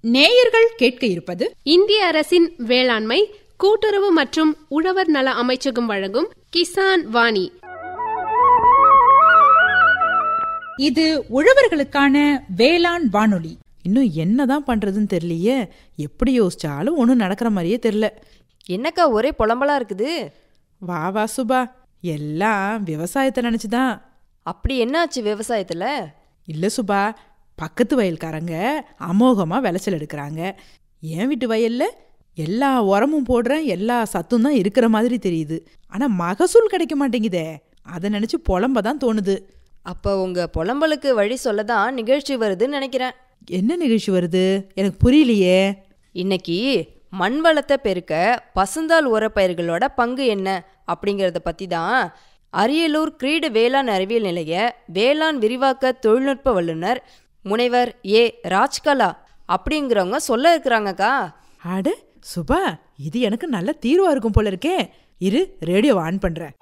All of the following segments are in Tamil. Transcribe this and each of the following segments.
நேயர்கள் கேட்க இருப்பது இந்திய அரசின் வேளாண்மை கூட்டுறவு மற்றும் உழவர் நல அமைச்சகம் வழங்கும் கிசான் வாணி இது உழவர்களுக்கான வேளாண் வானொலி இன்னும் என்னதான் பண்றதுன்னு தெரியலையே எப்படி யோசிச்சாலும் ஒன்றும் நடக்கிற மாதிரியே தெரியல என்னக்கா ஒரே புலம்பலா இருக்குது வா வா சுபா எல்லாம் விவசாயத்தை நினச்சிதான் அப்படி என்னாச்சு விவசாயத்துல இல்லை சுபா பக்கத்து வயல்காரங்க அமோகமாக விளைச்சல் எடுக்கிறாங்க என் வீட்டு வயல்ல எல்லா உரமும் போடுறேன் எல்லா சத்தும் தான் இருக்கிற மாதிரி தெரியுது ஆனால் மகசூல் கிடைக்க மாட்டேங்குதே அதை நினச்சி புலம்ப தான் தோணுது அப்ப உங்க புலம்பலுக்கு வழி சொல்லதான் நிகழ்ச்சி வருதுன்னு நினைக்கிறேன் என்ன நிகழ்ச்சி வருது எனக்கு புரியலையே இன்னைக்கு மண் வளத்தை பெருக்க பசுந்தாள் உரப்பயிர்களோட பங்கு என்ன அப்படிங்கறத பத்தி தான் அரியலூர் கிரீடு வேளாண் அறிவியல் நிலைய வேளாண் விரிவாக்க தொழில்நுட்ப வல்லுனர் முனைவர் ஏ ராஜ்கலா அப்படிங்கிறவங்க சொல்ல இருக்கிறாங்கக்கா அட சுபா இது எனக்கு நல்ல தீர்வா இருக்கும் போல இருக்கே இரு ரேடியோ ஆன் பண்றேன்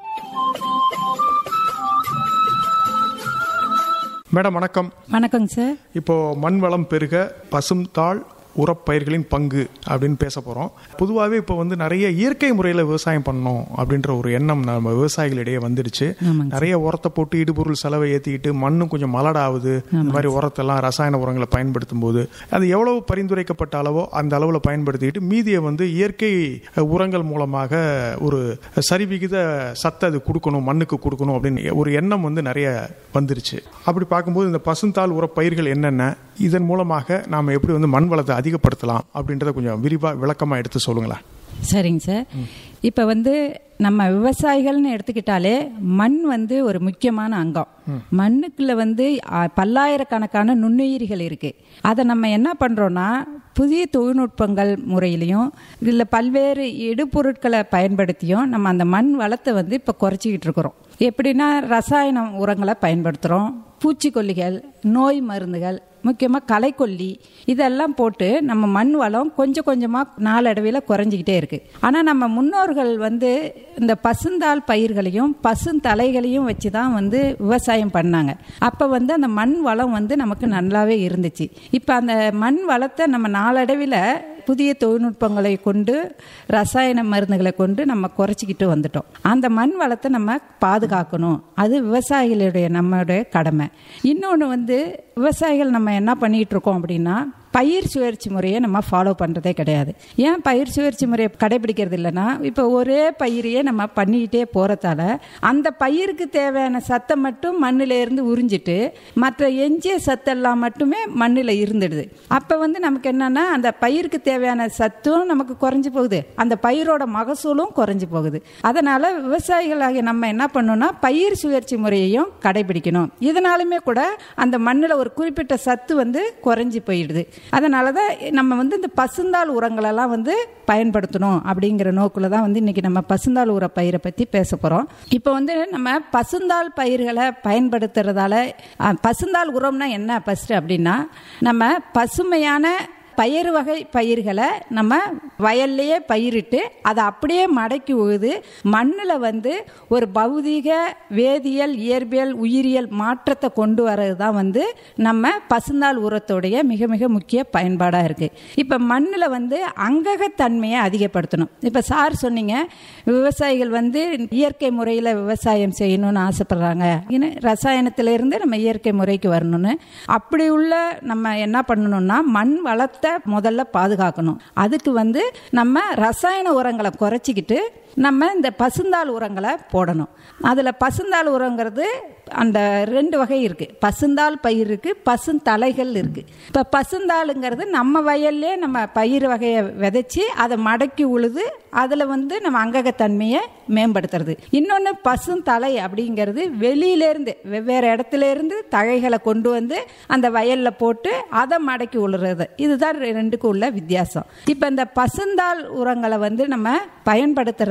மேடம் வணக்கம் வணக்கங்க சார் இப்போ மண் வளம் பெருக பசும் தாள் உரப்பயிர்களின் பங்கு அப்படின்னு பேச போகிறோம் பொதுவாகவே இப்போ வந்து நிறைய இயற்கை முறையில் விவசாயம் பண்ணணும் அப்படின்ற ஒரு எண்ணம் நம்ம விவசாயிகளிடையே வந்துடுச்சு நிறைய உரத்தை போட்டு இடுபொருள் செலவை ஏற்றிக்கிட்டு மண்ணும் கொஞ்சம் மலடாகுது இந்த மாதிரி உரத்தெல்லாம் ரசாயன உரங்களை பயன்படுத்தும் போது அது எவ்வளவு பரிந்துரைக்கப்பட்ட அளவோ அந்த அளவில் பயன்படுத்திக்கிட்டு மீதியை வந்து இயற்கை உரங்கள் மூலமாக ஒரு சரிவிகித சத்தை அது கொடுக்கணும் மண்ணுக்கு கொடுக்கணும் அப்படின்னு ஒரு எண்ணம் வந்து நிறைய வந்துருச்சு அப்படி பார்க்கும்போது இந்த பசுந்தாள் உரப்பயிர்கள் என்னென்ன இதன் மூலமாக நாம் எப்படி வந்து மண் வளத்தை அதிகப்படுத்தலாம் அப்படின்றத கொஞ்சம் விரிவாக விளக்கமாக எடுத்து சொல்லுங்களேன் சரிங்க சார் இப்போ வந்து நம்ம விவசாயிகள்னு எடுத்துக்கிட்டாலே மண் வந்து ஒரு முக்கியமான அங்கம் மண்ணுக்குள்ள வந்து அ, பல்லாயிரக்கணக்கான நுண்ணுயிரிகள் இருக்கு அதை நம்ம என்ன பண்றோம்னா புதிய தொழில்நுட்பங்கள் முறையிலையும் இல்லை பல்வேறு இடுபொருட்களை பயன்படுத்தியும் நம்ம அந்த மண் வளத்தை வந்து இப்போ குறைச்சிக்கிட்டு இருக்கிறோம் எப்படின்னா ரசாயன உரங்களை பயன்படுத்துகிறோம் பூச்சிக்கொல்லிகள் நோய் மருந்துகள் முக்கியமாக களைக்கொல்லி இதெல்லாம் போட்டு நம்ம மண் வளம் கொஞ்சம் கொஞ்சமாக நாளடைவில் குறைஞ்சிக்கிட்டே இருக்கு ஆனால் நம்ம முன்னோர்கள் வந்து இந்த பசுந்தாள் பயிர்களையும் பசுந்தலைகளையும் வச்சு தான் வந்து விவசாயம் பண்ணாங்க அப்போ வந்து அந்த மண் வளம் வந்து நமக்கு நல்லாவே இருந்துச்சு இப்போ அந்த மண் வளத்தை நம்ம நாளடைவில் புதிய தொழில்நுட்பங்களை கொண்டு ரசாயன மருந்துகளை கொண்டு நம்ம குறைச்சிக்கிட்டு வந்துட்டோம் அந்த மண் வளத்தை நம்ம பாதுகாக்கணும் அது விவசாயிகளுடைய நம்மளுடைய கடமை இன்னொன்று வந்து விவசாயிகள் நம்ம என்ன பண்ணிட்டு இருக்கோம் அப்படின்னா பயிர் சுழற்சி முறையை நம்ம ஃபாலோ பண்ணுறதே கிடையாது ஏன் பயிர் சுழற்சி முறையை கடைபிடிக்கிறது இல்லைன்னா இப்போ ஒரே பயிரையே நம்ம பண்ணிக்கிட்டே போகிறதால அந்த பயிருக்கு தேவையான சத்தை மட்டும் மண்ணில் இருந்து உறிஞ்சிட்டு மற்ற எஞ்சிய சத்தெல்லாம் மட்டுமே மண்ணில் இருந்துடுது அப்போ வந்து நமக்கு என்னன்னா அந்த பயிருக்கு தேவையான சத்தும் நமக்கு குறைஞ்சி போகுது அந்த பயிரோட மகசூலும் குறைஞ்சி போகுது அதனால் விவசாயிகளாகிய நம்ம என்ன பண்ணணும்னா பயிர் சுழற்சி முறையையும் கடைபிடிக்கணும் இதனாலுமே கூட அந்த மண்ணில் ஒரு குறிப்பிட்ட சத்து வந்து குறைஞ்சி போயிடுது அதனால தான் நம்ம வந்து இந்த பசுந்தாள் உரங்களெல்லாம் வந்து பயன்படுத்தணும் அப்படிங்கிற நோக்கில் தான் வந்து இன்னைக்கு நம்ம பசுந்தாள் உர பயிரை பற்றி பேச போகிறோம் இப்போ வந்து நம்ம பசுந்தாள் பயிர்களை பயன்படுத்துறதால அஹ், பசுந்தாள் உரம்னா என்ன ஃபஸ்ட்டு அப்படின்னா நம்ம பசுமையான பயிர் வகை பயிர்களை நம்ம வயல்லையே பயிரிட்டு அதை அப்படியே மடக்கி உழுது மண்ணில் வந்து ஒரு பௌதீக வேதியியல் இயற்பியல் உயிரியல் மாற்றத்தை கொண்டு வர்றது தான் வந்து நம்ம பசுந்தாள் உரத்தோடைய மிக மிக முக்கிய பயன்பாடாக இருக்குது இப்போ மண்ணில் வந்து அங்ககத்தன்மையை அதிகப்படுத்தணும் இப்போ சார் சொன்னீங்க விவசாயிகள் வந்து இயற்கை முறையில் விவசாயம் செய்யணும்னு ஆசைப்படுறாங்க இன்னும் ரசாயனத்திலிருந்து நம்ம இயற்கை முறைக்கு வரணும்னு அப்படி உள்ள நம்ம என்ன பண்ணணும்னா மண் வளத்தை முதல்ல பாதுகாக்கணும் அதுக்கு வந்து நம்ம ரசாயன உரங்களை குறைச்சிக்கிட்டு நம்ம இந்த பசுந்தாள் உரங்களை போடணும் அதில் பசுந்தாள் உரங்கிறது அந்த ரெண்டு வகை இருக்குது பசுந்தாள் பயிர் இருக்குது பசுந்தலைகள் இருக்குது இப்போ பசுந்தாளுங்கிறது நம்ம வயல்லே நம்ம பயிர் வகையை விதைச்சி அதை மடக்கி உழுது அதில் வந்து நம்ம அங்ககத்தன்மையை மேம்படுத்துறது இன்னொன்று பசுந்தலை அப்படிங்கிறது வெளியிலேருந்து வெவ்வேறு இடத்துல இருந்து தழைகளை கொண்டு வந்து அந்த வயலில் போட்டு அதை மடக்கி உழுறது இதுதான் ரெண்டுக்கும் உள்ள வித்தியாசம் இப்போ இந்த பசுந்தாள் உரங்களை வந்து நம்ம பயன்படுத்துறது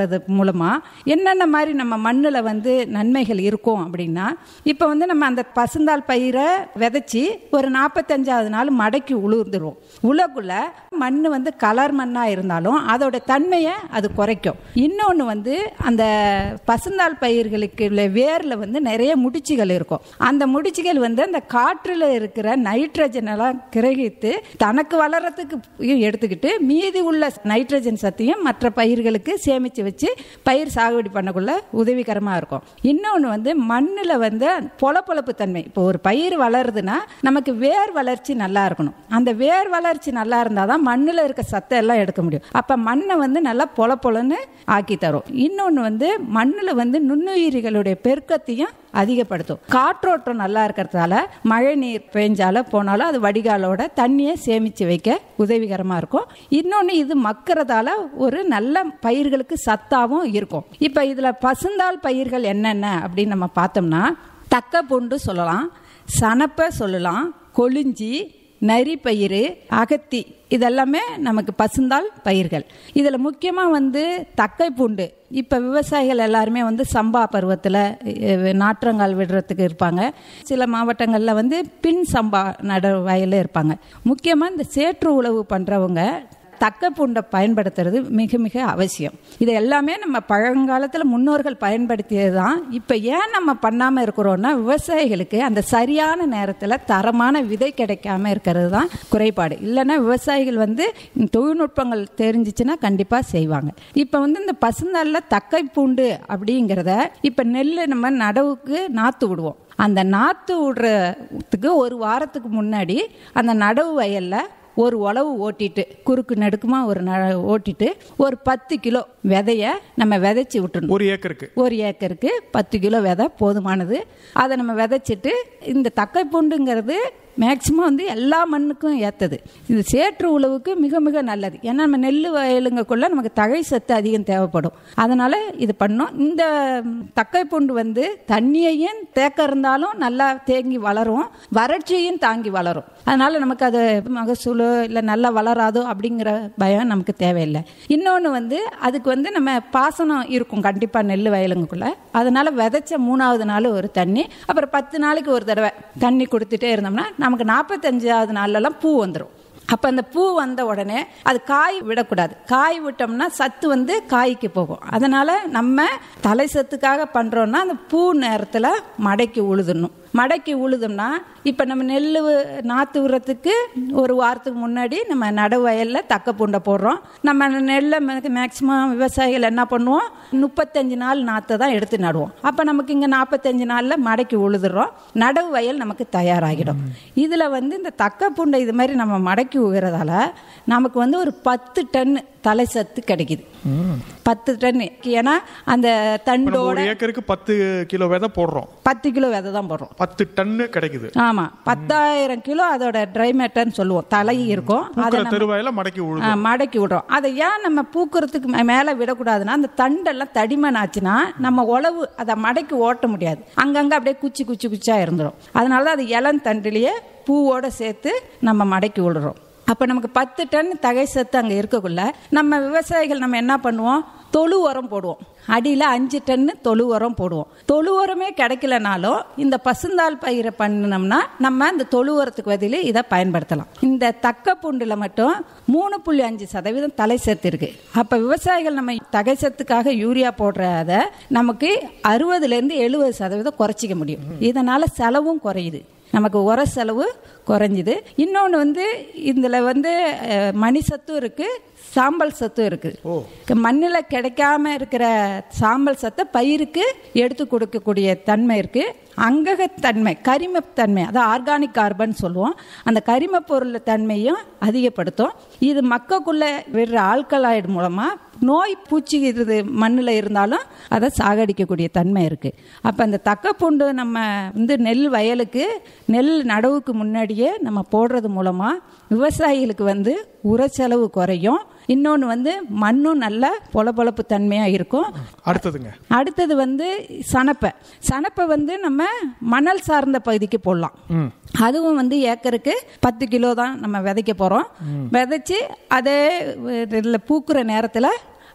பயன்படுத்துறது மூலமா என்னென்ன மாதிரி நம்ம மண்ணில் வந்து நன்மைகள் இருக்கும் அப்படின்னா இப்போ வந்து நம்ம அந்த பசுந்தாள் பயிரை விதைச்சி ஒரு நாற்பத்தஞ்சாவது நாள் மடக்கி உளுந்துருவோம் உலகுள்ள மண் வந்து கலர் மண்ணாக இருந்தாலும் அதோட தன்மையை அது குறைக்கும் இன்னொன்று வந்து அந்த பசுந்தாள் பயிர்களுக்கு உள்ள வேரில் வந்து நிறைய முடிச்சுகள் இருக்கும் அந்த முடிச்சுகள் வந்து அந்த காற்றில் இருக்கிற நைட்ரஜன் எல்லாம் கிரகித்து தனக்கு வளர்றதுக்கு எடுத்துக்கிட்டு மீதி உள்ள நைட்ரஜன் சத்தையும் மற்ற பயிர்களுக்கு சேமித்து வச்சு பயிர் சாகுபடி பண்ணக்குள்ள உதவிகரமாக இருக்கும் இன்னொன்று வந்து மண்ணில் வந்து பொலப்பொலப்பு தன்மை இப்போ ஒரு பயிர் வளருதுன்னா நமக்கு வேர் வளர்ச்சி நல்லா இருக்கணும் அந்த வேர் வளர்ச்சி நல்லா இருந்தால் தான் மண்ணில் இருக்க சத்தை எல்லாம் எடுக்க முடியும் அப்போ மண்ணை வந்து நல்லா பொல பொலன்னு ஆக்கி தரும் இன்னொன்று வந்து மண்ணில் வந்து நுண்ணுயிரிகளுடைய பெருக்கத்தையும் அதிகப்படுத்தும் காற்றோட்டம் நல்லா இருக்கிறதால மழை நீர் பெஞ்சால போனாலும் அது வடிகாலோட தண்ணியை சேமித்து வைக்க உதவிகரமாக இருக்கும் இன்னொன்று இது மக்கிறதால ஒரு நல்ல பயிர்களுக்கு சத்தாவும் இருக்கும் இப்போ இதில் பசுந்தாள் பயிர்கள் என்னென்ன அப்படின்னு நம்ம பார்த்தோம்னா தக்க பூண்டு சொல்லலாம் சனப்பை சொல்லலாம் கொளிஞ்சி நரிப்பயிறு அகத்தி இதெல்லாமே நமக்கு பசுந்தாள் பயிர்கள் இதில் முக்கியமாக வந்து தக்கை பூண்டு இப்போ விவசாயிகள் எல்லாருமே வந்து சம்பா பருவத்தில் நாற்றங்கால் விடுறதுக்கு இருப்பாங்க சில மாவட்டங்களில் வந்து பின் சம்பா நட வயலில் இருப்பாங்க முக்கியமாக இந்த சேற்று உழவு பண்ணுறவங்க தக்க பூண்டை பயன்படுத்துறது மிக மிக அவசியம் இது எல்லாமே நம்ம பழங்காலத்தில் முன்னோர்கள் பயன்படுத்தியது தான் இப்போ ஏன் நம்ம பண்ணாமல் இருக்கிறோம்னா விவசாயிகளுக்கு அந்த சரியான நேரத்தில் தரமான விதை கிடைக்காம இருக்கிறது தான் குறைபாடு இல்லைன்னா விவசாயிகள் வந்து தொழில்நுட்பங்கள் தெரிஞ்சிச்சுன்னா கண்டிப்பாக செய்வாங்க இப்போ வந்து இந்த பசுந்தாளில் தக்கை பூண்டு அப்படிங்கிறத இப்போ நெல் நம்ம நடவுக்கு நாற்று விடுவோம் அந்த நாற்று விடுறதுக்கு ஒரு வாரத்துக்கு முன்னாடி அந்த நடவு வயலில் ஒரு உழவு ஓட்டிட்டு குறுக்கு நடுக்குமா ஒரு ந ஓட்டிட்டு ஒரு பத்து கிலோ விதைய நம்ம விதைச்சி விட்டுணும் ஒரு ஏக்கருக்கு ஒரு ஏக்கருக்கு பத்து கிலோ விதை போதுமானது அதை நம்ம விதைச்சிட்டு இந்த தக்கை பூண்டுங்கிறது மேக்சிமம் வந்து எல்லா மண்ணுக்கும் ஏற்றது இது சேற்று உழவுக்கு மிக மிக நல்லது ஏன்னா நம்ம நெல் வயலுங்கக்குள்ள நமக்கு தழை சத்து அதிகம் தேவைப்படும் அதனால இது பண்ணோம் இந்த தக்கை பூண்டு வந்து தண்ணியையும் தேக்க இருந்தாலும் நல்லா தேங்கி வளரும் வறட்சியையும் தாங்கி வளரும் அதனால நமக்கு அது மகசூல் இல்லை நல்லா வளராதோ அப்படிங்கிற பயம் நமக்கு தேவையில்லை இன்னொன்று வந்து அதுக்கு வந்து நம்ம பாசனம் இருக்கும் கண்டிப்பாக நெல் வயலுங்களுக்குள்ள அதனால விதைச்ச மூணாவது நாள் ஒரு தண்ணி அப்புறம் பத்து நாளைக்கு ஒரு தடவை தண்ணி கொடுத்துட்டே இருந்தோம்னா நமக்கு நாற்பத்தஞ்சாவது நாள்லலாம் பூ வந்துடும் அப்போ அந்த பூ வந்த உடனே அது காய் விடக்கூடாது காய் விட்டோம்னா சத்து வந்து காய்க்கு போகும் அதனால நம்ம தலை சத்துக்காக பண்ணுறோன்னா அந்த பூ நேரத்தில் மடக்கி உழுதுடணும் மடக்கி உழுதோம்னா இப்போ நம்ம நெல் நாற்று விடுறதுக்கு ஒரு வாரத்துக்கு முன்னாடி நம்ம நடவு வயலில் தக்க பூண்டை போடுறோம் நம்ம நெல்லை மேக்சிமம் விவசாயிகள் என்ன பண்ணுவோம் முப்பத்தஞ்சு நாள் நாற்றை தான் எடுத்து நடுவோம் அப்போ நமக்கு இங்கே நாற்பத்தஞ்சு நாளில் மடக்கி உழுதுறோம் நடவு வயல் நமக்கு தயாராகிடும் இதில் வந்து இந்த தக்க பூண்டை இது மாதிரி நம்ம மடக்கி உகிறதால நமக்கு வந்து ஒரு பத்து டன் தலை சத்து கிடைக்குது பத்து டன் ஏன்னா அந்த இப்ப நம்ம தண்டோட ஒரு ஏக்கருக்கு பத்து கிலோ விதை போடுறோம் பத்து கிலோ விதை தான் போடுறோம் பத்து டன்னு கிடைக்குது ஆமா பத்தாயிரம் கிலோ அதோட ட்ரை மேட்டர்னு சொல்லுவோம் தலை இருக்கும் அதை பூக்கிற நம்ம தெருவாயில மடக்கி ஆ, உழுது மடக்கி விடுறோம் அதை ஏன் நம்ம பூக்கிறதுக்கு மே- மேல விடக்கூடாதுன்னா அந்த தண்டெல்லாம் தடிமன் ஆச்சுன்னா நம்ம உழவு அதை மடக்கி ஓட்ட முடியாது அங்கங்க அப்படியே குச்சி குச்சி குச்சியா இருந்துரும் அதனால தான் அது இளம் தண்டுலயே பூவோட சேர்த்து நம்ம மடக்கி விடுறோம் அப்போ நமக்கு பத்து டன் தகை சத்து அங்கே இருக்கக்குள்ள நம்ம விவசாயிகள் நம்ம என்ன பண்ணுவோம் தொழு உரம் போடுவோம் அடியில் அஞ்சு டன்னு தொழு உரம் போடுவோம் தொழு உரமே கிடைக்கலனாலும் இந்த பசுந்தாள் பயிரை பண்ணினோம்னா நம்ம அந்த தொழு உரத்துக்கு பதில் இதை பயன்படுத்தலாம் இந்த தக்க பூண்டில் மட்டும் மூணு புள்ளி அஞ்சு சதவீதம் தலை சத்து இருக்கு அப்போ விவசாயிகள் நம்ம தகை சத்துக்காக யூரியா போடுறத நமக்கு அறுபதுலேருந்து எழுபது சதவீதம் குறைச்சிக்க முடியும் இதனால செலவும் குறையுது நமக்கு உர செலவு குறைஞ்சிது இன்னொன்று வந்து இதில் வந்து அஹ், மணி சத்தும் இருக்குது சாம்பல் சத்தும் இருக்குது மண்ணில் கிடைக்காம இருக்கிற சாம்பல் சத்தை பயிருக்கு எடுத்து கொடுக்கக்கூடிய தன்மை இருக்குது அங்ககத்தன்மை கரிமத்தன்மை அதாவது ஆர்கானிக் கார்பன் சொல்லுவோம் அந்த கரிம பொருள் தன்மையும் அதிகப்படுத்தும் இது மக்கக்குள்ள விடுற ஆல்கலாய்டு மூலமாக நோய் பூச்சி இது மண்ணில் இருந்தாலும் அதை சாகடிக்கக்கூடிய தன்மை இருக்குது அப்போ அந்த தக்கப்பூண்டு நம்ம வந்து நெல் வயலுக்கு நெல் நடவுக்கு முன்னாடியே நம்ம போடுறது மூலமாக விவசாயிகளுக்கு வந்து உர செலவு குறையும் இன்னொன்று வந்து மண்ணும் நல்ல பொலபொலப்பு தன்மையாக இருக்கும் அடுத்ததுங்க அடுத்தது வந்து சனப்பை சனப்பை வந்து நம்ம மணல் சார்ந்த பகுதிக்கு போடலாம் அதுவும் வந்து ஏக்கருக்கு பத்து கிலோ தான் நம்ம விதைக்க போகிறோம் விதைச்சி அதே இதில் பூக்குற நேரத்தில்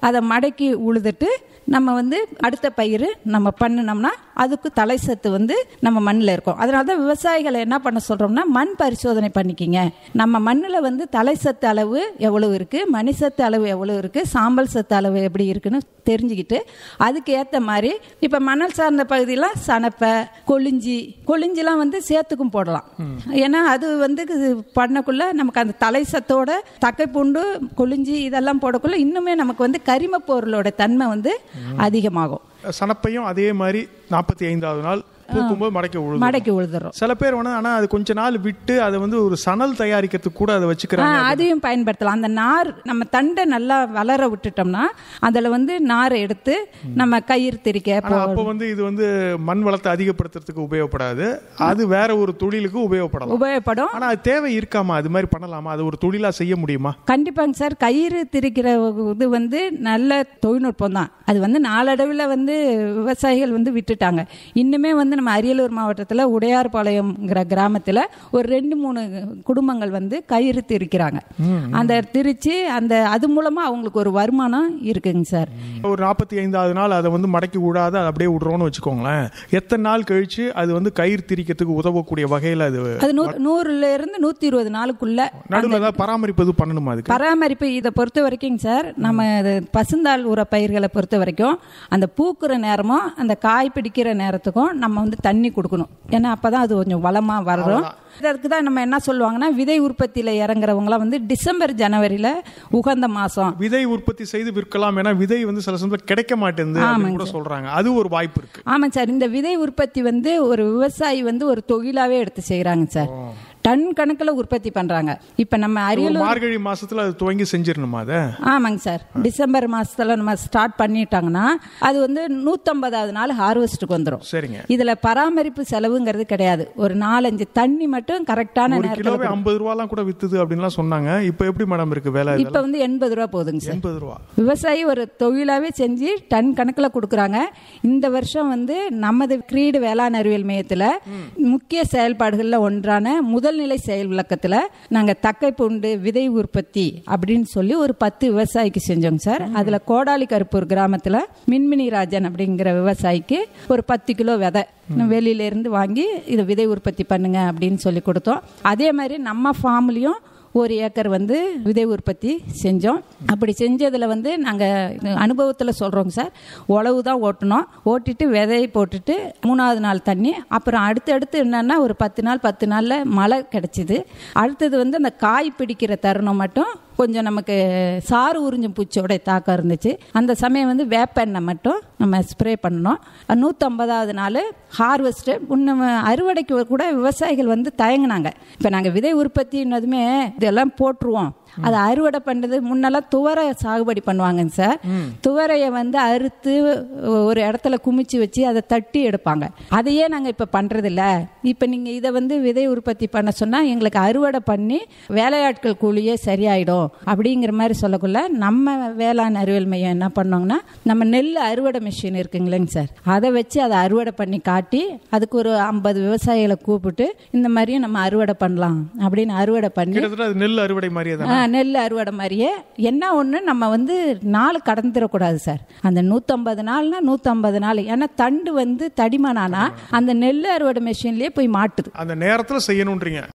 அதை மடக்கி உழுதுட்டு நம்ம வந்து அடுத்த பயிர் நம்ம பண்ணினோம்னா அதுக்கு தலை சத்து வந்து நம்ம மண்ணில் இருக்கும் அதனால தான் விவசாயிகளை என்ன பண்ண சொல்கிறோம்னா மண் பரிசோதனை பண்ணிக்கிங்க நம்ம மண்ணில் வந்து தலை சத்து அளவு எவ்வளவு இருக்குது மணி சத்து அளவு எவ்வளவு இருக்குது சாம்பல் சத்து அளவு எப்படி இருக்குன்னு தெரிஞ்சுக்கிட்டு அதுக்கு ஏற்ற மாதிரி இப்போ மணல் சார்ந்த பகுதியெலாம் சனப்பை கொளிஞ்சி கொளிஞ்சிலாம் வந்து சேத்துக்கும் போடலாம் ஏன்னா அது வந்து இது பண்ணக்குள்ள நமக்கு அந்த தலை சத்தோட தக்கை பூண்டு கொளிஞ்சி இதெல்லாம் போடக்குள்ள இன்னுமே நமக்கு வந்து கரிம பொருளோட தன்மை வந்து அதிகமாகும் சனப்பையும் அதே மாதிரி நாற்பத்தி ஐந்தாவது நாள் பூக்கும்போது மடக்கி உழுது மடக்கி உழுதுறோம் சில பேர் வேணா ஆனா அது கொஞ்ச நாள் விட்டு அதை வந்து ஒரு சணல் தயாரிக்கிறதுக்கு கூட அதை ஆ, வச்சுக்கிறாங்க அதையும் பயன்படுத்தலாம் அந்த நார் நம்ம தண்டை நல்லா வளர விட்டுட்டோம்னா அதில் வந்து நாரை எடுத்து நம்ம கயிறு திரிக்க ஆனா போ- அப்போ வந்து இது வந்து மண் வளத்தை அதிகப்படுத்துறதுக்கு உபயோகப்படாது அது வேற ஒரு தொழிலுக்கு உபயோகப்படலாம் உபயோகப்படும் ஆனா அது தேவை இருக்காமா அது மாதிரி பண்ணலாமா அது ஒரு தொழிலா செய்ய முடியுமா கண்டிப்பாங்க சார் கயிறு திரிக்கிற இது வந்து நல்ல தொழில்நுட்பம் தான் அது வந்து நாளடைவில் வந்து விவசாயிகள் வந்து விட்டுட்டாங்க இன்னுமே வந்து நம்ம அரியலூர் மாவட்டத்தில் உடையார்பாளையம்ங்கிற கிராமத்தில் ஒரு ரெண்டு மூணு குடும்பங்கள் வந்து கயிறு திரிக்கிறாங்க அந்த திரிச்சு அந்த அது மூலமாக அவங்களுக்கு ஒரு வருமானம் இருக்குங்க சார் ஒரு நாற்பத்தி ஐந்தாவது நாள் அதை வந்து மடக்கி விடாத அதை அப்படியே விடுறோம்னு வச்சுக்கோங்களேன் எத்தனை நாள் கழிச்சு அது வந்து கயிறு திரிக்கிறதுக்கு உதவக்கூடிய வகையில் அது அது நூ நூறுல இருந்து நூற்றி இருபது நாளுக்குள்ள நடுவில் ஏதாவது பராமரிப்பு எதுவும் பண்ணணுமா அதுக்கு பராமரிப்பு இதை பொறுத்த வரைக்கும் சார் நம்ம இது பசுந்தாள் உர பயிர்களை பொறுத்த வரைக்கும் அந்த பூக்குற நேரமும் அந்த காய் பிடிக்கிற நேரத்துக்கும் நம்ம வந்து தண்ணி கொடுக்கணும் ஏன்னா அப்பதான் அது கொஞ்சம் வளமா வளரும் இதற்கு தான் நம்ம என்ன சொல்லுவாங்கன்னா விதை உற்பத்தியில இறங்குறவங்களாம் வந்து டிசம்பர் ஜனவரியில உகந்த மாசம் விதை உற்பத்தி செய்து விற்கலாம் ஏன்னா விதை வந்து சில சமயத்தில் கிடைக்க மாட்டேங்குது அப்படின்னு கூட சொல்றாங்க அது ஒரு வாய்ப்பு இருக்கு ஆமாம் சார் இந்த விதை உற்பத்தி வந்து ஒரு விவசாயி வந்து ஒரு தொழிலாவே எடுத்து செய்கிறாங்க சார் டன் கணக்கில் உற்பத்தி பண்றாங்க இப்போ நம்ம ஒரு அரியலூர் மார்கழி மாசத்துல அது துவங்கி செஞ்சிடணுமா அதை ஆமாங்க சார் டிசம்பர் மாசத்துல நம்ம ஸ்டார்ட் பண்ணிட்டாங்கன்னா அது வந்து நூத்தம்பதாவது நாள் ஹார்வெஸ்ட்டுக்கு வந்துடும் சரிங்க இதுல பராமரிப்பு செலவுங்கிறது கிடையாது ஒரு நாலஞ்சு தண்ணி மட்டும் கரெக்டான ஒரு நேரத்தில் கிலோவே ஐம்பது ரூபாலாம் கூட வித்துது அப்படின்லாம் சொன்னாங்க இப்போ எப்படி மேடம் இருக்கு வேலை இப்ப வந்து எண்பது ரூபா போகுதுங்க சார் எண்பது ரூபா விவசாயி ஒரு தொழிலாவே செஞ்சு டன் கணக்கில் கொடுக்குறாங்க இந்த வருஷம் வந்து நமது கிரீடு வேளாண் அறிவியல் மையத்தில் முக்கிய செயல்பாடுகளில் ஒன்றான முதல்நிலை செயல் விளக்கத்தில் நாங்கள் தக்கை பூண்டு விதை உற்பத்தி அப்படின்னு சொல்லி ஒரு பத்து விவசாயிக்கு செஞ்சோங்க சார் அதில் கோடாலி கருப்பூர் கிராமத்தில் மின்மினி ராஜன் அப்படிங்கிற விவசாயிக்கு ஒரு பத்து கிலோ விதை வெளியில இருந்து வாங்கி இதை விதை உற்பத்தி பண்ணுங்க அப்படின்னு சொல்லி கொடுத்தோம் அதே மாதிரி நம்ம ஃபார்ம்லேயும் ஒரு ஏக்கர் வந்து விதை உற்பத்தி செஞ்சோம் அப்படி செஞ்சதில் வந்து நாங்கள் அனுபவத்தில் சொல்கிறோங்க சார் உழவு தான் ஓட்டினோம் ஓட்டிட்டு விதையை போட்டுட்டு மூணாவது நாள் தண்ணி அப்புறம் அடுத்தடுத்து என்னன்னா ஒரு பத்து நாள் பத்து நாளில் மழை கிடச்சிது அடுத்தது வந்து அந்த காய் பிடிக்கிற தருணம் மட்டும் கொஞ்சம் நமக்கு சாறு உறிஞ்சும் பூச்சியோட தாக்கம் இருந்துச்சு அந்த சமயம் வந்து வேப்பெண்ணெய் மட்டும் நம்ம ஸ்ப்ரே பண்ணோம் நூற்றம்பதாவது நாள் ஹார்வெஸ்ட்டு முன்ன அறுவடைக்கு கூட விவசாயிகள் வந்து தயங்குனாங்க இப்போ நாங்கள் விதை உற்பத்தினதுமே இதெல்லாம் போட்டுருவோம் அதை அறுவடை பண்ணுறது முன்னெல்லாம் துவரை சாகுபடி பண்ணுவாங்கங்க சார் துவரையை வந்து அறுத்து ஒரு இடத்துல குமிச்சு வச்சு அதை தட்டி எடுப்பாங்க அதையே நாங்கள் இப்போ பண்ணுறதில்ல இப்போ நீங்கள் இதை வந்து விதை உற்பத்தி பண்ண சொன்னால் எங்களுக்கு அறுவடை பண்ணி வேலையாட்கள் கூலியே சரியாயிடும் அப்படிங்கிற மாதிரி சொல்லக்குள்ள நம்ம வேளாண் அறிவியல் மையம் என்ன பண்ணோங்கன்னா நம்ம நெல் அறுவடை மிஷின் இருக்குங்களேங்க சார் அதை வச்சு அதை அறுவடை பண்ணி காட்டி அதுக்கு ஒரு ஐம்பது விவசாயிகளை கூப்பிட்டு இந்த மாதிரியும் நம்ம அறுவடை பண்ணலாம் அப்படின்னு அறுவடை பண்ணி கிட்டத்தட்ட அது நெல் அறுவடை மாதிரியே தான் ஆ, நெல் அறுவடை மாதிரியே என்ன ஒன்று நம்ம வந்து நாள் கடந்துடக்கூடாது சார் அந்த நூற்றம்பது நாள்னா நூற்றம்பது நாள் ஏன்னா தண்டு வந்து தடிமனானா அந்த நெல் அறுவடை மிஷின்லேயே போய் மாட்டுது அந்த நேரத்துல செய்யணுன்றீங்க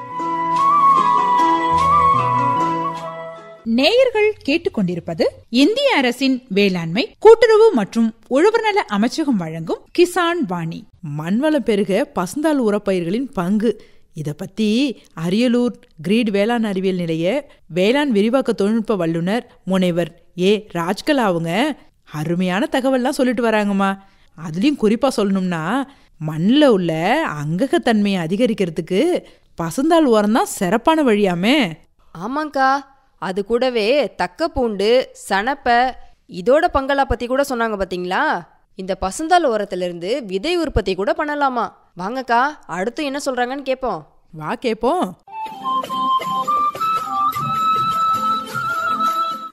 நேயர்கள் கேட்டுக்கொண்டிருப்பது இந்திய அரசின் வேளாண்மை கூட்டுறவு மற்றும் உழவர்நல அமைச்சகம் வழங்கும் கிசான் வாணி மண்வளம் பெருக பசுந்தாள் உரப்பயிர்களின் பங்கு இதை பற்றி அரியலூர் கிரீட் வேளாண் அறிவியல் நிலைய வேளாண் விரிவாக்க தொழில்நுட்ப வல்லுனர் முனைவர் ஏ ராஜ்கலா அவங்க அருமையான தகவல்லாம் சொல்லிட்டு வராங்கம்மா அதுலேயும் குறிப்பாக சொல்லணும்னா மண்ணில் உள்ள அங்ககத்தன்மையை அதிகரிக்கிறதுக்கு பசுந்தாள் உரம் தான் சிறப்பான வழியாமே ஆமாங்க்கா அது கூடவே தக்க பூண்டு சனப்பை இதோட பங்களா பத்தி கூட சொன்னாங்க பாத்தீங்களா இந்த பசுந்தாள் ஓரத்திலிருந்து விதை உற்பத்தி கூட பண்ணலாமா வாங்கக்கா அடுத்து என்ன சொல்றாங்கன்னு கேட்போம் வா கேப்போம்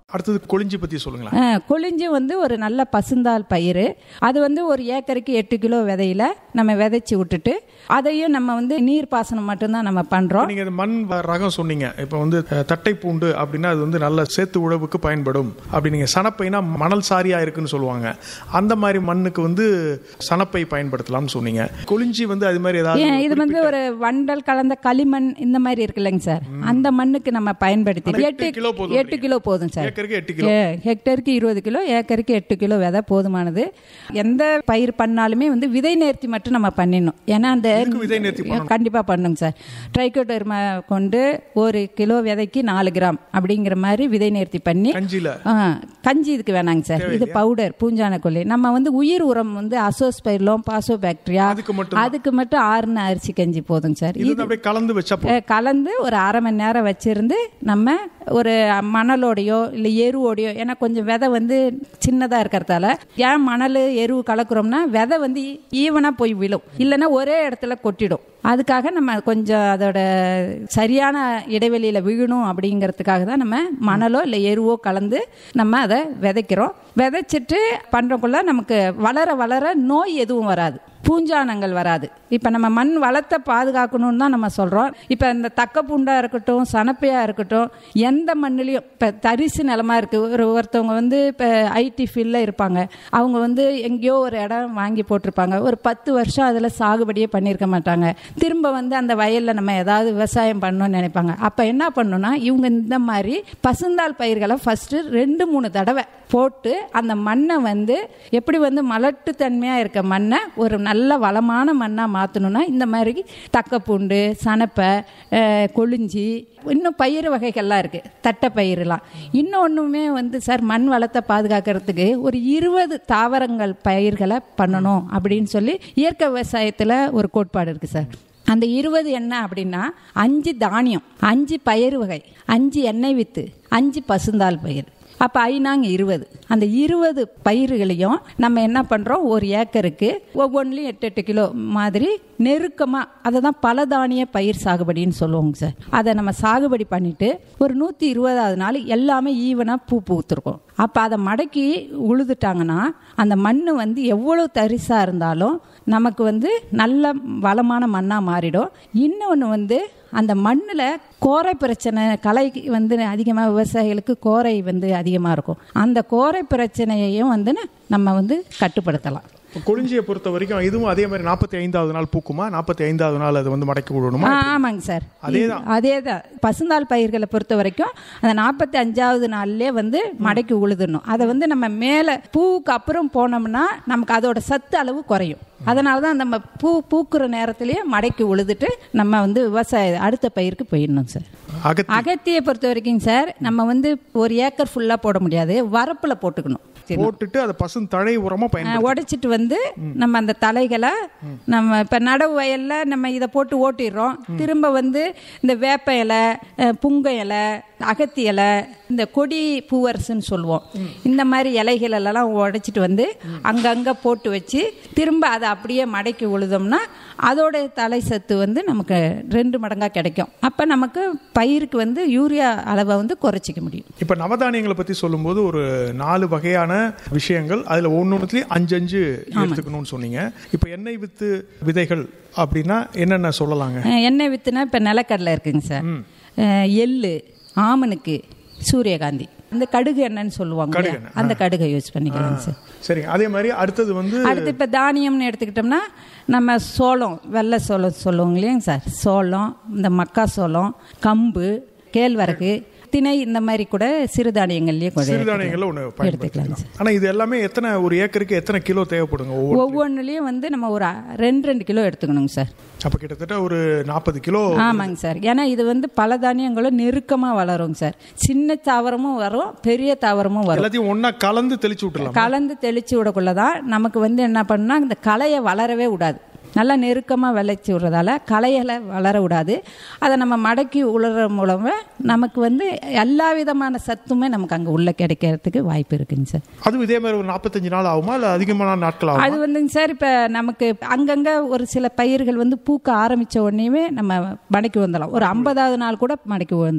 அடுத்தது கொளிஞ்சி பத்தி சொல்லுங்களேன் ஆ, கொழிஞ்சு வந்து ஒரு நல்ல பசுந்தாள் பயிர் அது வந்து ஒரு ஏக்கருக்கு எட்டு கிலோ விதையில நம்ம விதைச்சி விட்டுட்டு அதையும் நம்ம வந்து நீர் பாசனம் மட்டும்தான் நம்ம பண்றோம் நீங்க இந்த மண் வ- ரகம் சொன்னீங்க இப்ப வந்து அஹ், தட்டை பூண்டு அப்படின்னா அது வந்து நல்ல சேத்து உழவுக்கு பயன்படும் அப்படி நீங்க சனப்பைனா மணல் சாரியா இருக்குன்னு சொல்லுவாங்க அந்த மாதிரி மண்ணுக்கு வந்து சனப்பை பயன்படுத்தலாம்னு சொன்னீங்க கொளிஞ்சி வந்து அது மாதிரி ஏதாவது ஏன் இது வந்து ஒரு வண்டல் கலந்த களிமண் இந்த மாதிரி இருக்குல்லங்க சார் அந்த மண்ணுக்கு நம்ம பயன்படுத்தி ஆனா எட்டு எட்டு கிலோ போதும் எட்டு கிலோ போதும் சார் ஏக்கருக்கு எட்டு கிலோ ஏ, ஹெக்டருக்கு இருபது கிலோ ஏக்கருக்கு எட்டு கிலோ விதை போதுமானது எந்த பயிர் பண்ணாலுமே வந்து விதை நேர்த்தி மட்டும் நம்ம பண்ணிடணும் ஏன்னா அந்த இதுக்கு விதை நேர்த்தி பண்ணணும். கண்டிப்பா பண்ணுங்க சார் ட்ரைகோடர்மா கொண்டு ஒரு கிலோ விதைக்கு நாலு கிராம் அப்படிங்கிற மாதிரி விதை நேர்த்தி பண்ணி கஞ்சியில ஆ, கஞ்சி இதுக்கு வேணாங்க சார் இது பவுடர் பூஞ்சான கொல்லி நம்ம வந்து உயிர் உரம் வந்து அசோஸ்பைர்லோம் பாசோ பாக்டீரியா அதுக்கு மட்டும் அதுக்கு மட்டும் ஆறுன அரிசி கஞ்சி போதுங்க சார் இது வந்து அப்படியே கலந்து வச்சா போதும். அஹ், கலந்து ஒரு அரை மணி நேரம் வச்சிருந்து நம்ம ஒரு மணலோடையோ இல்லை எருவோடையோ ஏன்னா கொஞ்சம் விதை வந்து சின்னதாக இருக்கிறதால ஏன் மணல் எருவு கலக்குறோம்னா விதை வந்து ஈவனாக போய் விழும் இல்லைன்னா ஒரே இடத்துல கொட்டிடும் அதுக்காக நம்ம கொஞ்சம் அதோட சரியான இடைவெளியில் விழணும் அப்படிங்கிறதுக்காக தான் நம்ம மணலோ இல்லை எருவோ கலந்து நம்ம அதை விதைக்கிறோம் விதைச்சிட்டு பண்ணுறக்குள்ள நமக்கு வளர வளர நோய் எதுவும் வராது பூஞ்சானங்கள் வராது இப்போ நம்ம மண் வளத்தை பாதுகாக்கணும்னு தான் நம்ம சொல்கிறோம் இப்போ இந்த தக்க பூண்டா இருக்கட்டும் சனப்பையாக இருக்கட்டும் எந்த மண்ணுலேயும் இப்போ தரிசு நிலமா இருக்குது ஒரு ஒருத்தவங்க வந்து இப்போ ஐடி ஃபீல்டில் இருப்பாங்க அவங்க வந்து எங்கேயோ ஒரு இடம் வாங்கி போட்டிருப்பாங்க ஒரு பத்து வருஷம் அதில் சாகுபடியே பண்ணியிருக்க மாட்டாங்க திரும்ப வந்து அந்த வயலில் நம்ம ஏதாவது விவசாயம் பண்ணணும்னு நினைப்பாங்க அப்போ என்ன பண்ணணும்னா இவங்க இந்த மாதிரி பசுந்தாள் பயிர்களை ஃபஸ்ட்டு ரெண்டு மூணு தடவை போட்டு அந்த மண்ணை வந்து எப்படி வந்து மலட்டுத்தன்மையாக இருக்க மண்ணை ஒரு நல்ல வளமான மண்ணாக மாற்றணும்னா இந்த மாதிரி தக்கப்பூண்டு சனப்பை அஹ், கொளிஞ்சி இன்னும் பயிர் வகைகள்லாம் இருக்குது தட்டை பயிரெலாம் இன்னொன்றுமே வந்து சார் மண் வளத்தை பாதுகாக்கிறதுக்கு ஒரு இருபது தாவரங்கள் பயிர்களை பண்ணணும் அப்படின்னு சொல்லி இயற்கை விவசாயத்தில் ஒரு கோட்பாடு இருக்குது சார் அந்த இருபது என்ன அப்படின்னா அஞ்சு தானியம் அஞ்சு பயிர் வகை அஞ்சு எண்ணெய் வித்து அஞ்சு பசுந்தாள் பயிர் அப்போ ஐநாங்க இருபது அந்த இருபது பயிர்களையும் நம்ம என்ன பண்ணுறோம் ஒரு ஏக்கருக்கு ஒவ்வொன்றிலையும் எட்டு எட்டு கிலோ மாதிரி நெருக்கமாக அதை தான் பலதானிய பயிர் சாகுபடின்னு சொல்லுவோங்க சார் அதை நம்ம சாகுபடி பண்ணிட்டு ஒரு நூற்றி இருபதாவது நாள் எல்லாமே ஈவனாக பூ பூத்துருக்கும் அப்போ அதை மடக்கி உழுதுட்டாங்கன்னா அந்த மண் வந்து எவ்வளோ தரிசாக இருந்தாலும் நமக்கு வந்து நல்ல வளமான மண்ணாக மாறிடும் இன்னொன்று வந்து அந்த மண்ணில் கோரை பிரச்சனை கலை வந்து அதிகமாக விவசாயிகளுக்கு கோரை வந்து அதிகமாக இருக்கும் அந்த கோரை பிரச்சனையையும் வந்து நம்ம வந்து கட்டுப்படுத்தலாம் இப்போ கொளிஞ்சியை பொறுத்த வரைக்கும் இதுவும் அதே மாதிரி நாற்பத்தி ஐந்தாவது நாள் பூக்குமா நாற்பத்தி ஐந்தாவது நாள் அது வந்து மடக்கி விடணுமா ஆ, ஆமாங்க சார் அதேதான். அதே தான் பசுந்தாள் பயிர்களை பொறுத்த வரைக்கும் அந்த நாற்பத்தி அஞ்சாவது நாள்லயே வந்து மடக்கி உழுதுடணும் அதை வந்து நம்ம மேலே பூவுக்கு அப்புறம் போனோம்னா நமக்கு அதோட சத்து அளவு குறையும் அதனால தான் நம்ம பூ பூக்குற நேரத்திலேயே மடக்கி உழுதுட்டு நம்ம வந்து விவசாய அடுத்த பயிருக்கு போயிடணும் சார் அகத்தி அகத்தியை பொறுத்த வரைக்கும் சார் நம்ம வந்து ஒரு ஏக்கர் ஃபுல்லாக போட முடியாது வரப்பில் போட்டுக்கணும் போட்டுட்டு அதை பசும் தழை உரமா பயன்படுத்த உடைச்சிட்டு வந்து நம்ம அந்த தலைகளை நம்ம இப்போ நடவு வயல்ல நம்ம இதை போட்டு ஓட்டிடுறோம் திரும்ப வந்து இந்த வேப்ப இலை அஹ், புங்க இலை அகத்தி இலை இந்த கொடி பூவரசுன்னு சொல்லுவோம் இந்த மாதிரி இலைகள் எல்லாம் உடைச்சிட்டு வந்து அங்கங்கே போட்டு வச்சு திரும்ப அதை அப்படியே மடக்கி உழுதோம்னா அதோட தலை சத்து வந்து நமக்கு ரெண்டு மடங்காக கிடைக்கும் அப்போ நமக்கு பயிருக்கு வந்து யூரியா அளவை வந்து குறைச்சிக்க முடியும் இப்ப நவதானியங்களை பத்தி சொல்லும்போது ஒரு நாலு வகையான விஷயங்கள் அதுல ஒன்னொன்னுலயும் அஞ்சு அஞ்சு எடுத்துக்கணும்னு சொன்னீங்க இப்ப எண்ணெய் வித்து விதைகள் அப்படின்னா என்னென்ன சொல்லலாங்க அஹ் எண்ணெய் வித்துனா இப்போ நிலக்கடலை இருக்குங்க சார் அஹ் எள்ளு ஆமனுக்கு சூரியகாந்தி இந்த கடுகு எண்ணெய்ன்னு சொல்லுவாங்க இல்லையா? கடுகு எண்ணெய், அந்த கடுகை யூஸ் பண்ணிக்கலாம் சார் சரி அதே மாதிரி அடுத்தது வந்து அடுத்து இப்போ தானியம்னு எடுத்துக்கிட்டோம்னா நம்ம சோளம் வெள்ளை சோளம் சொல்லுவோங்க இல்லையாங்க சார் சோளம் இந்த மக்கா சோளம் கம்பு கேழ்வரகு திணை இந்த மாதிரி கூட சிறுதானியங்கள்லயே கூட சிறுதானியங்கள்ல ஒண்ணு எடுத்துக்கலாம் பயன்படுத்திக்கலாம் ஆனா இது எல்லாமே எத்தனை ஒரு ஏக்கருக்கு எத்தனை கிலோ தேவைப்படுங்க ஒவ்வொரு ஒவ்வொன்றுலயும் வந்து நம்ம ஒரு அ- ரெண்டு ரெண்டு கிலோ எடுத்துக்கணுங்க சார் அப்ப கிட்டத்தட்ட ஒரு நாற்பது கிலோ ஆமாங்க சார் ஏன்னா இது வந்து பல தானியங்களும் நெருக்கமாக வளருங்க சார் சின்ன தாவரமும் வரும் பெரிய தாவரமும் வரும் எல்லாத்தையும் ஒண்ணா கலந்து தெளிச்சு விட்டுலாம் கலந்து தெளிச்சு விடக்குள்ளதான் நமக்கு வந்து என்ன பண்ணா இந்த களையை வளரவே விடாது நல்லா நெருக்கமாக விளைச்சி விடுறதால களைகளை வளர விடாது அதை நம்ம மடக்கி உழுற மூலமாக நமக்கு வந்து எல்லா விதமான சத்துமே நமக்கு அங்கே உள்ள கிடைக்கிறதுக்கு வாய்ப்பு இருக்குங்க சார் அதுவும் இதே மாதிரி ஒரு நாற்பத்தஞ்சு நாள் ஆகுமா இல்ல அதிகமான நாட்கள் ஆகுமா அது வந்துங்க சார் இப்போ நமக்கு அங்கங்கே ஒரு சில பயிர்கள் வந்து பூக்க ஆரம்பித்த உடனேவே நம்ம மடக்கி வந்துடலாம் ஒரு ஐம்பதாவது நாள் கூட மடக்கி வந்துடலாம்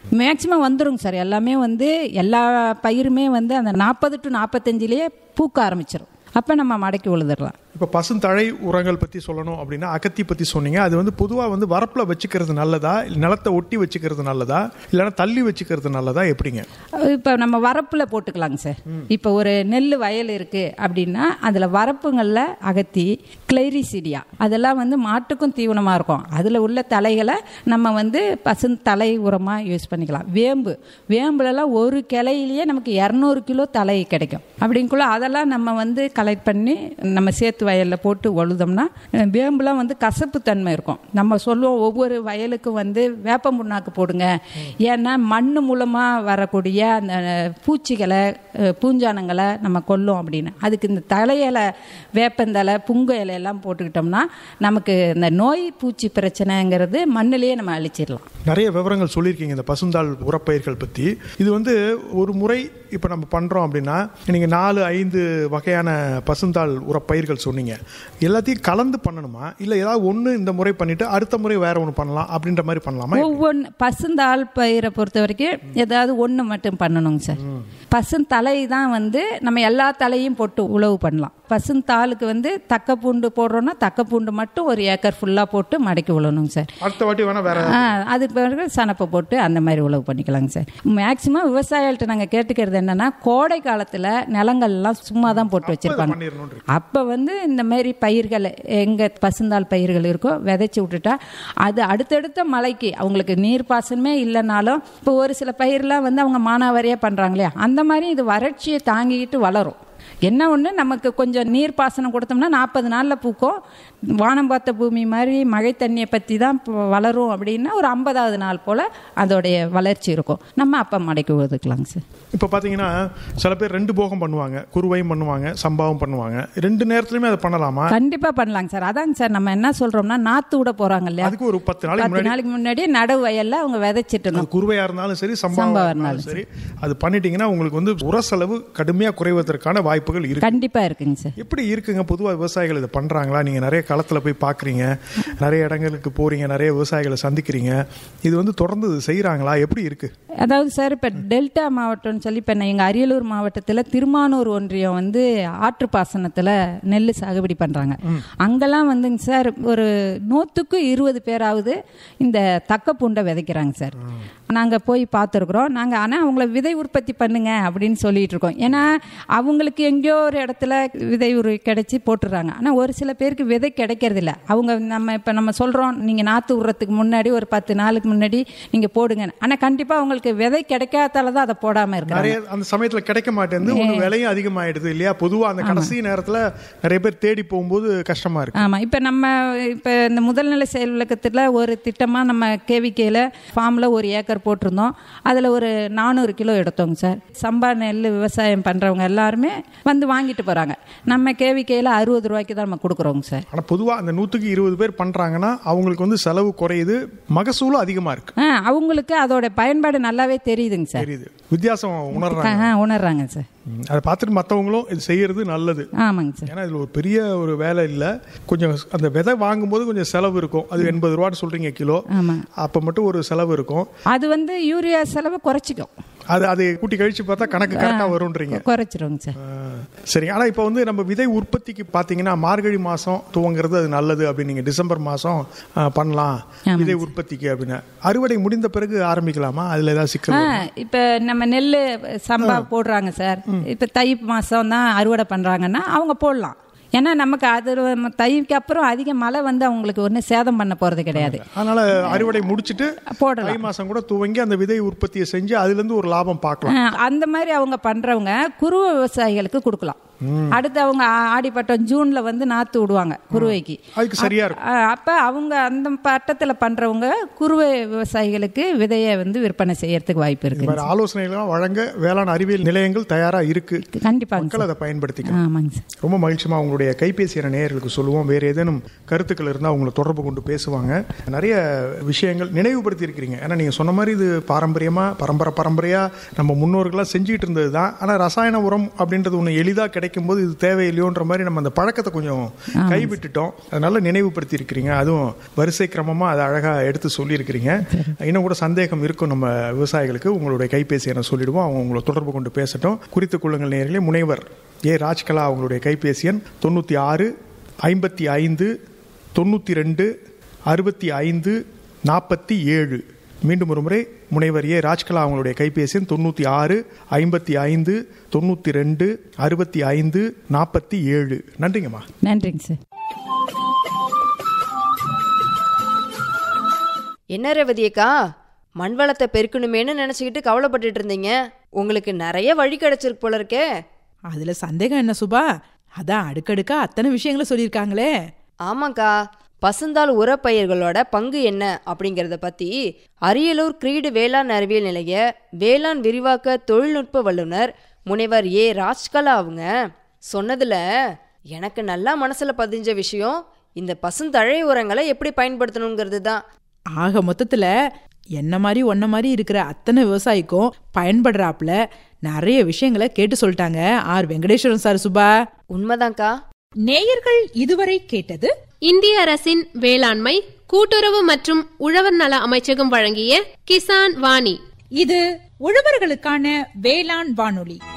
மேக்சிமம் வந்துருங்க சார் எல்லாமே வந்து எல்லா பயிருமே வந்து அந்த நாற்பது டு நாற்பத்தஞ்சிலேயே பூக்க ஆரம்பிச்சிடும் அப்போ நம்ம மடக்கி உழுதுடலாம் இப்போ பசுந்தழை உரங்கள் பற்றி சொல்லணும் அப்படின்னா அகத்தி பற்றி சொன்னீங்க அது வந்து பொதுவாக வந்து வரப்பில் வச்சுக்கிறது நல்லதா இல்ல நிலத்தை ஒட்டி வச்சுக்கிறது நல்லதா இல்லைன்னா தள்ளி வச்சுக்கிறது நல்லதா எப்படிங்க இப்போ நம்ம வரப்பில் போட்டுக்கலாங்க சார் இப்போ ஒரு நெல் வயல் இருக்குது அப்படின்னா அதில் வரப்புங்களில் அகத்தி கிளைரிசிடியா அதெல்லாம் வந்து மாட்டுக்கும் தீவனமாக இருக்கும் அதில் உள்ள தலைகளை நம்ம வந்து பசுந் தலை உரமாக யூஸ் பண்ணிக்கலாம் வேம்பு வேம்புலலாம் ஒரு கிளையிலேயே நமக்கு இரநூறு கிலோ தலை கிடைக்கும் அப்படிங்குள்ள அதெல்லாம் நம்ம வந்து கலெக்ட் பண்ணி நம்ம சேத்து வயலில் போட்டு உழுதோம்னா அஹ், வேம்புலாம் வந்து கசப்பு தன்மை இருக்கும் நம்ம சொல்லுவோம் ஒவ்வொரு வயலுக்கும் வந்து வேப்ப முன்னாக்கு போடுங்க ஏன்னா மண் மூலமாக வரக்கூடிய அந்த பூச்சிகளை அஹ், பூஞ்சானங்களை நம்ம கொல்லும் அப்படின்னு அதுக்கு இந்த தலையில வேப்பந்தலை புங்க இலையெல்லாம் போட்டுக்கிட்டோம்னா நமக்கு இந்த நோய் பூச்சி பிரச்சனைங்கிறது மண்ணிலேயே நம்ம அழிச்சிடலாம் நிறைய விவரங்கள் சொல்லியிருக்கீங்க இந்த பசுந்தாள் உரப்பயிர்கள் பற்றி இது வந்து ஒரு முறை இப்போ நம்ம பண்ணுறோம் அப்படின்னா நீங்கள் நாலு ஐந்து வகையான பசுந்தாள் உரப்பயிர்கள் சொன்னீங்க எல்லாத்தையும் கலந்து பண்ணணுமா இல்லை ஏதாவது ஒன்று இந்த முறை பண்ணிட்டு அடுத்த முறை வேற ஒன்று பண்ணலாம் அப்படின்ற மாதிரி பண்ணலாமா ஒவ்வொன்று பசுந்தாள் பயிரை பொறுத்த வரைக்கும் ஏதாவது ஒன்று மட்டும் பண்ணணுங்க சார் பசுந்தலை தான் வந்து நம்ம எல்லா தலையும் போட்டு உழவு பண்ணலாம் பசுந்தாளுக்கு வந்து தக்க பூண்டு போடுறோன்னா தக்க பூண்டு மட்டும் ஒரு ஏக்கர் ஃபுல்லாக போட்டு மடக்கி உழணுங்க சார் அடுத்த வாட்டி வேணா வேற ஆ அது பிறகு சனப்பை போட்டு அந்த மாதிரி உழவு பண்ணிக்கலாங்க சார் மேக்சிமம் விவசாயிகள்ட்ட நாங்கள் கேட்டுக்கிறது என்னன்னா கோடை காலத்தில் நிலங்கள்லாம் சும்மா தான் போட்டு வச்சிருப்பாங்க பண்ணிடணும் அப்போ வந்து இந்த மாதிரி பயிர்கள் எங்கே பசுந்தாள் பயிர்கள் இருக்கோ விதைச்சி விட்டுட்டா அது அடுத்தடுத்த மழைக்கு அவங்களுக்கு நீர் பாசனமே இல்லைனாலும் இப்போ ஒரு சில பயிரெலாம் வந்து அவங்க மானாவாரியாக பண்ணுறாங்க இல்லையா அந்த மாதிரி இது வறட்சியை தாங்கிக்கிட்டு வளரும் என்ன ஒன்று நமக்கு கொஞ்சம் நீர் பாசனம் கொடுத்தோம்னா நாற்பது நாளில் பூக்கும் வானம் பார்த்த பூமி மாதிரி மழை தண்ணியை பற்றி தான் இப்போ வளரும் அப்படின்னா ஒரு ஐம்பதாவது நாள் போல் அதோடைய வளர்ச்சி இருக்கும் நம்ம அப்போ மடக்கி ஒதுக்கலாங்க சார் இப்போ பார்த்தீங்கன்னா சில பேர் ரெண்டு போகம் பண்ணுவாங்க குருவையும் பண்ணுவாங்க சம்பாவும் பண்ணுவாங்க ரெண்டு நேரத்துலையுமே அதை பண்ணலாமா கண்டிப்பாக பண்ணலாங்க சார் அதாங்க சார் நம்ம என்ன சொல்கிறோம்னா நாற்று விட போகிறாங்க இல்லையா அதுக்கு ஒரு பத்து நாளைக்கு பத்து முன்னாடி நாளைக்கு முன்னாடி நடவு வயல்ல அவங்க விதைச்சிட்டு அது இருந்தோம் குருவையா இருந்தாலும் சரி சம்பாவா சம்பாவா இருந்தாலும் சரி அது பண்ணிட்டீங்கன்னா உங்களுக்கு வந்து உர செலவு கடுமையா குறைவதற்கான வாய்ப்புகள் இருக்கு கண்டிப்பா இருக்குங்க சார் எப்படி இருக்குங்க பொதுவாக விவசாயிகள் இதை பண்றாங்களா நீங்க நிறைய களத்துல போய் பாக்குறீங்க நிறைய இடங்களுக்கு போறீங்க நிறைய விவசாயிகளை சந்திக்கிறீங்க இது வந்து தொடர்ந்து இது செய்யறாங்களா எப்படி இருக்கு அதாவது சார் இப்போ டெல்டா மாவட்டம்னு சொல்லி இப்போ எங்கள் அரியலூர் மாவட்டத்தில் திருமானூர் ஒன்றியம் வந்து ஆற்று பாசனத்தில் நெல் சாகுபடி பண்ணுறாங்க அங்கெல்லாம் வந்துங்க சார் ஒரு நூற்றுக்கு இருபது பேராவது இந்த தக்க பூண்டை விதைக்கிறாங்க சார் நாங்கள் போய் பார்த்துருக்குறோம் நாங்கள் ஆனால் அவங்கள விதை உற்பத்தி பண்ணுங்க அப்படின்னு சொல்லிட்டு இருக்கோம் ஏன்னா அவங்களுக்கு எங்கேயோ ஒரு இடத்துல விதை உரு கிடைச்சி போட்டுடுறாங்க ஆனால் ஒரு சில பேருக்கு விதை கிடைக்கிறதில்ல அவங்க நம்ம இப்போ நம்ம சொல்கிறோம் நீங்கள் நாற்று விடுறதுக்கு முன்னாடி ஒரு பத்து நாளுக்கு முன்னாடி நீங்கள் போடுங்க ஆனால் கண்டிப்பாக அவங்களுக்கு விதை கிடைக்காதால தான் அதை போடாமல் இருக்கிறாங்க நிறைய அந்த சமயத்துல கிடைக்க மாட்டேங்குது ஒன்று விலையும் அதிகமாயிடுது இல்லையா பொதுவா அந்த கடைசி நேரத்துல நிறைய பேர் தேடி போகும்போது கஷ்டமா இருக்கு ஆமாம் இப்போ நம்ம இப்போ இந்த முதல்நிலை செயல் விளக்கத்தில் ஒரு திட்டமாக நம்ம கேவிக்கையில் ஃபார்மில் ஒரு ஏக்கர் போட்டிருந்தோம் அதில் ஒரு நானூறு கிலோ எடுத்தோங்க சார் சம்பா நெல் விவசாயம் பண்ணுறவங்க எல்லாருமே வந்து வாங்கிட்டு போகிறாங்க நம்ம கேவிக்கையில் அறுபது ரூபாய்க்கு தான் நம்ம கொடுக்குறோங்க சார் ஆனா பொதுவா அந்த நூத்துக்கு இருபது பேர் பண்றாங்கன்னா அவங்களுக்கு வந்து செலவு குறையுது மகசூலும் அதிகமா இருக்கு ஆ அவங்களுக்கு அதோட பயன்பாடு நல்லாவே தெரியுதுங்க சார் தெரியுது வித்தியாசம் உணர்றாங்க ஆ உணர்றாங்க சார் ம், அதை பார்த்துட்டு மற்றவங்களும் இது செய்யறது நல்லது ஆமாங்க சார் ஏன்னா இதுல ஒரு பெரிய ஒரு வேலை இல்லை கொஞ்சம் அந்த விதை வாங்கும்போது கொஞ்சம் செலவு இருக்கும் அது எண்பது ரூபான்னு சொல்றீங்க கிலோ ஆமாங்க அப்போ மட்டும் ஒரு செலவு இருக்கும் அது வந்து யூரியா செலவை குறைச்சிக்கும் அது அதை கூட்டி கழிச்சு பார்த்தா கணக்கு கரெக்டாக வரும்ன்றீங்க குறைச்சிருங்க சார் ஆ, சரி ஆனால் இப்போ வந்து நம்ம விதை உற்பத்திக்கு பார்த்தீங்கன்னா மார்கழி மாதம் துவங்குறது அது நல்லது அப்படின்னு நீங்கள் டிசம்பர் மாதம் பண்ணலாம் விதை உற்பத்திக்கு அப்படின்னு அறுவடை முடிந்த பிறகு ஆரம்பிக்கலாமா அதில் ஏதாவது சிக்கல் ஆ இப்போ நம்ம நெல் சம்பா போடுறாங்க சார் இப்போ தை மாதம் தான் அறுவடை பண்ணுறாங்கன்னா அவங்க போடலாம் ஏன்னா நமக்கு அது தைக்கு அப்புறம் அதிக மழை வந்து அவங்களுக்கு ஒன்றும் சேதம் பண்ண போகிறது கிடையாது அதனால அறுவடை முடிச்சிட்டு போடலாம் தை மாதம் கூட துவங்கி அந்த விதை உற்பத்தியை செஞ்சு அதுலேருந்து ஒரு லாபம் பார்க்கலாம் ஆ, அந்த மாதிரி அவங்க பண்றவங்க குருவ விவசாயிகளுக்கு கொடுக்கலாம் அடுத்து அவங்க ஆ- ஆடிப்பட்டம் ஜூன்ல வந்து நாத்து விடுவாங்க குருவைக்கு அதுக்கு சரியா இருக்கும் ஆ, அப்ப அவங்க அந்த பட்டத்துல பண்றவங்க குருவை விவசாயிகளுக்கு விதையை வந்து விற்பனை செய்யறதுக்கு வாய்ப்பு இருக்கு வேற ஆலோசனைகள்லாம் வழங்க வேளாண் அறிவியல் நிலையங்கள் தயாரா இருக்கு கண்டிப்பாங்க மக்கள் அதை பயன்படுத்திக்கலாம் ஆமாங்க சார் ரொம்ப மகிழ்ச்சிமா உங்களுடைய கைபேசி என நேயர்களுக்கு சொல்லுவோம் வேற ஏதேனும் கருத்துக்கள் இருந்தால் உங்களை தொடர்பு கொண்டு பேசுவாங்க நிறைய விஷயங்கள் நினைவுபடுத்தி இருக்கிறீங்க ஏன்னா நீங்க சொன்ன மாதிரி இது பாரம்பரியமா பரம்பரை பரம்பரையா நம்ம முன்னோர்களாக செஞ்சுட்டு இருந்தது தான் ஆனால் ரசாயன உரம் அப்படின்றது ஒன்று எளிதாக கிடைக்க அரைக்கும் போது இது தேவையில்லையோன்ற மாதிரி நம்ம அந்த பழக்கத்தை கொஞ்சம் கைவிட்டுட்டோம் அதனால நினைவுபடுத்தி இருக்கிறீங்க அதுவும் வரிசை கிரமமா அதை அழகா எடுத்து சொல்லியிருக்கிறீங்க இன்னும் கூட சந்தேகம் இருக்கும் நம்ம விவசாயிகளுக்கு உங்களுடைய கைபேசி என சொல்லிடுவோம் அவங்க உங்களை தொடர்பு கொண்டு பேசட்டும் குறித்துக் கொள்ளுங்கள் நேர்களே முனைவர் ஏ ராஜ்கலா அவங்களுடைய கைபேசி எண் தொண்ணூற்றி ஆறு ஐம்பத்தி ஐந்து தொண்ணூற்றி ரெண்டு அறுபத்தி ஐந்து நாற்பத்தி ஏழு மீண்டும் ஒரு முறை முனைவர் ஏ ராஜ்கலா அவங்களுடைய கைபேசி எண் தொண்ணூற்றி ஆறு ஐம்பத்தி ஐந்து தொண்ணூற்றி ரெண்டு அறுபத்தி ஐந்து நாற்பத்தி ஏழு நன்றிங்கம்மா நன்றிங்க சார் என்ன ரேவதியக்கா மண் வளத்தை பெருக்கணுமேனு நினச்சிக்கிட்டு கவலைப்பட்டுட்டு இருந்தீங்க உங்களுக்கு நிறைய வழி கிடைச்சிருக்கு போல இருக்கே அதுல சந்தேகம் என்ன சுபா அதான் அடுக்கடுக்கா அத்தனை விஷயங்களை சொல்லியிருக்காங்களே ஆமாக்கா பசுந்தாள் உரப்பயிர்களோட பங்கு என்ன அப்படிங்கிறத பற்றி அரியலூர் கிரீடு வேளாண் அறிவியல் நிலைய வேளாண் விரிவாக்க தொழில்நுட்ப வல்லுனர் முனைவர் ஏ ராஜ்கலா அவங்க சொன்னதுல எனக்கு நல்லா மனசில் பதிஞ்ச விஷயம் இந்த பசுந்தழை உரங்களை எப்படி பயன்படுத்தணுங்கிறது தான் ஆக மொத்தத்துல என்ன மாதிரி ஒன்ன மாதிரி இருக்கிற அத்தனை விவசாயிக்கும் பயன்படுறாப்புல நிறைய விஷயங்களை கேட்டு சொல்லிட்டாங்க ஆர் வெங்கடேஸ்வரன் சார் சுபா உண்மைதான்க்கா நேயர்கள் இதுவரை கேட்டது இந்திய அரசின் வேளாண்மை கூட்டுறவு மற்றும் உழவர் நல அமைச்சகம் வழங்கிய கிசான் வாணி இது உழவர்களுக்கான வேளாண் வானொலி